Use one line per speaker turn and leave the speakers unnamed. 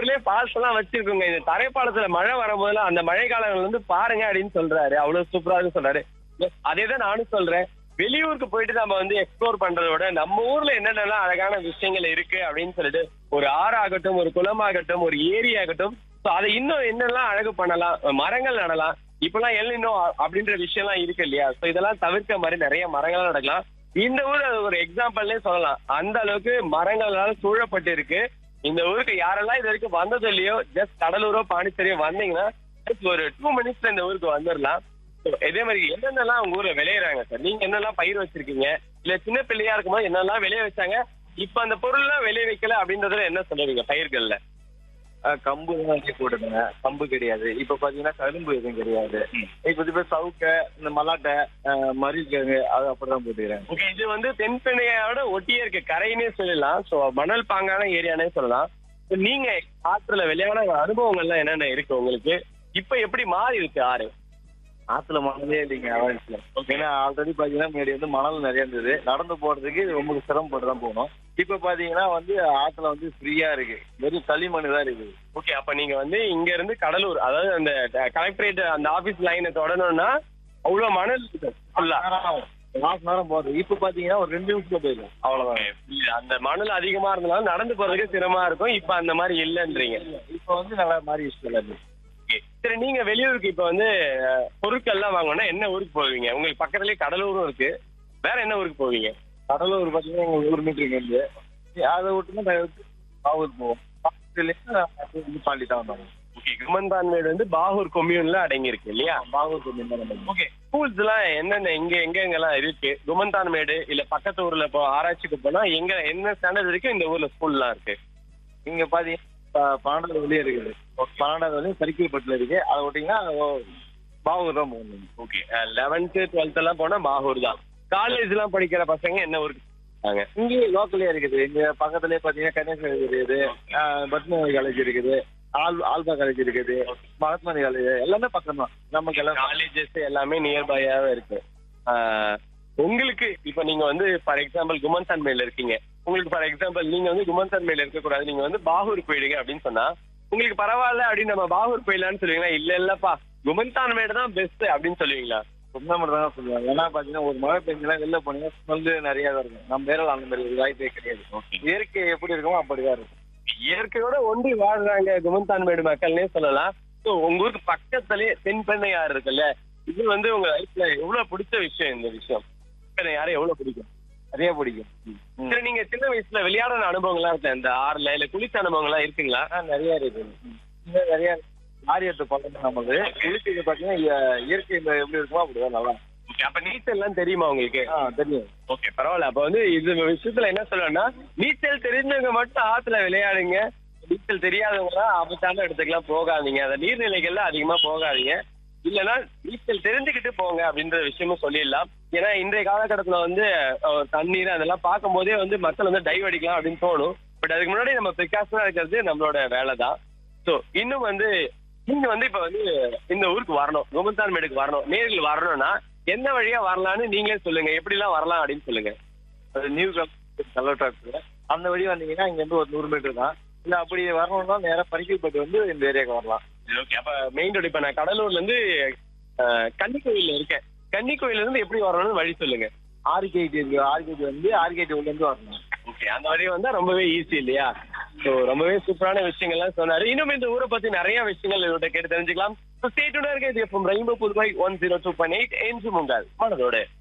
ஊர்லயே ஃபால்ஸ் எல்லாம் வச்சிருக்கோங்க இந்த தரைப்பாலத்துல மழை வரும்போதெல்லாம் அந்த மழை காலங்கள் வந்து பாருங்க அப்படின்னு சொல்றாரு அவ்வளவு சூப்பரா இருக்கு சொல்றாரு அதே தான் நானும் சொல்றேன் வெளியூருக்கு போயிட்டு நம்ம வந்து எக்ஸ்ப்ளோர் பண்றதை விட நம்ம ஊர்ல என்னென்னலாம் அழகான விஷயங்கள் இருக்கு அப்படின்னு சொல்லிட்டு ஒரு ஆறாகட்டும் ஒரு குளமாகட்டும் ஒரு ஏரி ஆகட்டும் ஸோ அதை இன்னும் என்னெல்லாம் அழகு பண்ணலாம் மரங்கள் நடலாம் இப்பெல்லாம் எல்லாம் அப்படின்ற விஷயம்லாம் இருக்கு இல்லையா ஸோ இதெல்லாம் தவிர்க்க மாதிரி நிறைய மரங்கள் நடக்கலாம் இந்த ஊர் அது ஒரு எக்ஸாம்பிள்னே சொல்லலாம் அந்த அளவுக்கு மரங்களால சூழப்பட்டு இருக்கு இந்த ஊருக்கு யாரெல்லாம் இது வரைக்கும் வந்தது இல்லையோ ஜஸ்ட் கடலூரோ பாண்டிச்சேரியோ வந்தீங்கன்னா just ஒரு டூ மினிட்ஸ்ல இந்த ஊருக்கு வந்துடலாம் So, இதே மாதிரி என்னென்னலாம் உங்க ஊர்ல விளையிறாங்க சார் நீங்க என்னெல்லாம் பயிர் வச்சிருக்கீங்க இல்ல சின்ன பிள்ளையா இருக்கும்போது என்னெல்லாம் விளைய வச்சாங்க இப்ப அந்த பொருள்லாம் விளைய வைக்கல அப்படின்றதுல என்ன சொல்லுவீங்க பயிர்கள்ல
ஆஹ் கம்பு தான் இங்கே போட்டுருங்க கம்பு கிடையாது இப்ப பாத்தீங்கன்னா கரும்பு எதுவும் கிடையாது இப்ப இப்ப சவுக்க இந்த மல்லாட்டை ஆஹ் மரிக்கிழங்கு அது அப்படிதான் போட்டுக்கிறேன்
ஓகே இது வந்து தென்பெண்ணையோட ஒட்டியே இருக்கு கரைன்னே சொல்லலாம் சோ மணல் பாங்கான ஏரியானே சொல்லலாம் So, நீங்க ஆற்றுல விளையாட அனுபவங்கள்லாம் என்னென்ன இருக்கு உங்களுக்கு இப்ப எப்படி மாறி இருக்கு ஆறு
ஆத்துல மணலே இல்லைங்க அவன்ஸ்ல ஏன்னா ஆல்ரெடி பாத்தீங்கன்னா முன்னாடி வந்து மணல் நிறைய இருந்தது நடந்து போறதுக்கு ரொம்ப சிரமப்பட்டு தான் போகணும் இப்ப பாத்தீங்கன்னா வந்து ஆத்துல வந்து ஃப்ரீயா இருக்கு வெறும் களிமண் தான் இருக்குது
ஓகே அப்ப நீங்க வந்து இங்க இருந்து கடலூர் அதாவது அந்த கலெக்டரேட் அந்த ஆபீஸ் லைனை தொடரணும்னா அவ்வளவு மணல் இருக்கு full ஆ.
மாசம் நேரம் போறது இப்ப பாத்தீங்கன்னா ஒரு ரெண்டு நிமிஷத்துல போயிடும் அவ்வளவுதான்
இல்ல, அந்த மணல் அதிகமா இருந்தாலும் நடந்து போறதுக்கு சிரமமா இருக்கும் இப்ப அந்த மாதிரி இல்லைன்றீங்க
இப்ப வந்து நல்லா மாறி எல்லாமே
Okay. சரி நீங்க வெளியூருக்கு இப்ப வந்து அஹ், பொருட்கள்லாம் வாங்கணும்னா என்ன ஊருக்கு போவீங்க உங்களுக்கு பக்கத்துலயே கடலூரும் இருக்கு வேற என்ன ஊருக்கு போவீங்க
கடலூர் பாத்தீங்கன்னா எங்க ஊர் மீட்டருக்கு இருந்து அதை விட்டுனா பாவூர் போவோம் பாவூர்லேருந்து பாண்டி தான் வந்தாங்க
ஓகே குமன்பான்மேடு வந்து பாகூர் கொம்யூன்ல அடங்கி இருக்கு இல்லையா
பாகூர் கொஞ்சம் தான் வந்தாங்க
ஓகே ஸ்கூல்ஸ் எல்லாம் என்னென்ன எங்க எங்க எங்கெல்லாம் இருக்கு குமந்தான்மேடு இல்ல பக்கத்து ஊர்ல இப்போ ஆராய்ச்சிக்கு போனா எங்க என்ன ஸ்டாண்டர்ட் இருக்கு இந்த ஊர்ல ஸ்கூல்லாம் இருக்கு
இங்க பாத்தீங்கன்னா ப- பன்னெண்டாவது வழியே இருக்குது பன்னெண்டாவது வழியும் சர்க்கிள்பட்டில் இருக்கு அதை விட்டீங்கன்னா ஓ- பாகூர் தான் போகணும்
ஓகே லெவன்த்து டுவெல்த் எல்லாம் போனா பாகூர் தான் காலேஜ் எல்லாம் படிக்கிற பசங்க என்ன ஊருக்கு போறாங்க
இங்கேயே லோக்கலே இருக்குது இங்க பக்கத்துலயே பாத்தீங்கன்னா கன்னியாகுமரி இருக்குது பத்மநாபி காலேஜ் இருக்குது ஆல் ஆல்பா காலேஜ் இருக்குது மகாத்மாரி காலேஜ் எல்லாமே பக்கம் தான் நமக்கு எல்லாம்
காலேஜஸ் எல்லாமே நியர்பையாவே இருக்கு ஆஹ், உங்களுக்கு இப்ப நீங்க வந்து ஃபார் எக்ஸாம்பிள் குமன் தன்மையில இருக்கீங்க உங்களுக்கு ஃபார் எக்ஸாம்பிள் நீங்க வந்து குமன் தன்மையில இருக்க கூடாது நீங்க வந்து பாகூர் போயிடுங்க அப்படின்னு சொன்னா உங்களுக்கு பரவாயில்ல அப்படின்னு நம்ம பாகூர் போயிடலாம்னு சொல்லுவீங்களா இல்ல இல்லப்பா குமன்தான்மேடு தான் பெஸ்ட் அப்படின்னு சொல்லுவீங்களா
சொந்த மட்டும் தான் சொல்லுவாங்க ஏன்னா பாத்தீங்கன்னா ஒரு மழை பெஞ்சா வெளில போனீங்கன்னா ஸ்மெல்லு நிறைய தான் இருக்கும் நம்ம பேரில் அந்த மாதிரி ஒரு வாய்ப்பே கிடையாது இயற்கை எப்படி இருக்குமோ அப்படிதான் இருக்கும்
இயற்கையோட ஒன்றி வாழ்றாங்க குமன்தான்மேடு மக்கள்னே சொல்லலாம் ஸோ உங்க ஊருக்கு பக்கத்துலயே தென்பெண்ணையாறு இருக்குல்ல இது வந்து உங்க லைஃப்ல எவ்வளவு பிடிச்ச விஷயம் இந்த விஷயம் தென்பெண்ணையாறு எவ்வளவு பிடிக்கும்
நிறைய பிடிக்கும் ம்.
சரி நீங்க சின்ன வயசுல விளையாடின அனுபவங்கள்லாம் இருக்கு இந்த ஆறுல இல்ல குளிச்ச அனுபவங்கள்லாம் இருக்குங்களா
ஆ, நிறைய இருக்கு இன்னும் நிறைய ஆரியத்து பக்கம் நமக்கு இயற்கை பாத்தீங்கன்னா இய- இயற்கை இந்த எப்படி இருக்குமோ அப்படிதான் நல்லா இருக்கும்.
ஓகே அப்ப நீச்சல் எல்லாம் தெரியுமா உங்களுக்கு
ஆ தெரியும்
ஓகே பரவாயில்ல அப்ப வந்து இது விஷயத்துல என்ன சொல்லணும்னா நீச்சல் தெரிஞ்சவங்க மட்டும் ஆத்துல விளையாடுங்க நீச்சல் தெரியாதவங்க ஆபத்தான இடத்துக்குலாம் போகாதீங்க அந்த நீர்நிலைகள்ல அதிகமா போகாதீங்க இல்லைன்னா நீச்சல் தெரிஞ்சுக்கிட்டு போங்க அப்படின்ற விஷயமும் சொல்லிடலாம் ஏன்னா இன்றைய காலகட்டத்துல வந்து அஹ், தண்ணீர் அதெல்லாம் பார்க்கும்போதே வந்து மக்கள் வந்து டைவ் அடிக்கலாம் அப்படின்னு தோணும் பட் அதுக்கு முன்னாடி நம்ம ப்ரிகாஷனா இருக்கிறது நம்மளோட வேலை தான் ஸோ இன்னும் வந்து நீங்க வந்து இப்ப வந்து இந்த ஊருக்கு வரணும் கோமந்தான்மேடுக்கு வரணும் நேரில் வரணும்னா என்ன வழியா வரலாம்னு நீங்களே சொல்லுங்க எப்படி எல்லாம் வரலாம் அப்படின்னு சொல்லுங்க
அது நியூ கலெக்டர் அந்த வழி வந்தீங்கன்னா இங்க இருந்து ஒரு நூறு மீட்டர் தான் இல்ல அப்படி வரணும்னா நேரா பரிக்கல்பட்டு வந்து இந்த ஏரியாவுக்கு வரலாம்
ஓகே அப்ப மெயின் ரோடு இப்ப நான் கடலூர்ல இருந்து அஹ், கன்னிக்கோயில்ல இருக்கேன் கன்னிக்கோயில்ல இருந்து எப்படி வரணும்னு வழி சொல்லுங்க
ஆர்கேடி இருக்கு ஆர்கேடி வந்து ஆர்கேடி உள்ள இருந்து வரணும்
ஓகே அந்த வழி வந்தா ரொம்பவே ஈஸி இல்லையா ஸோ ரொம்பவே சூப்பரான விஷயங்கள்லாம் சொன்னாரு இன்னும் இந்த ஊரை பத்தி நிறைய விஷயங்கள் இவர்கிட்ட கேட்டு தெரிஞ்சுக்கலாம் ஸ்டேட்டுடன் இருக்கு இது rainbow Puduvai one zero two point eight என்று உங்கள் மனதோடு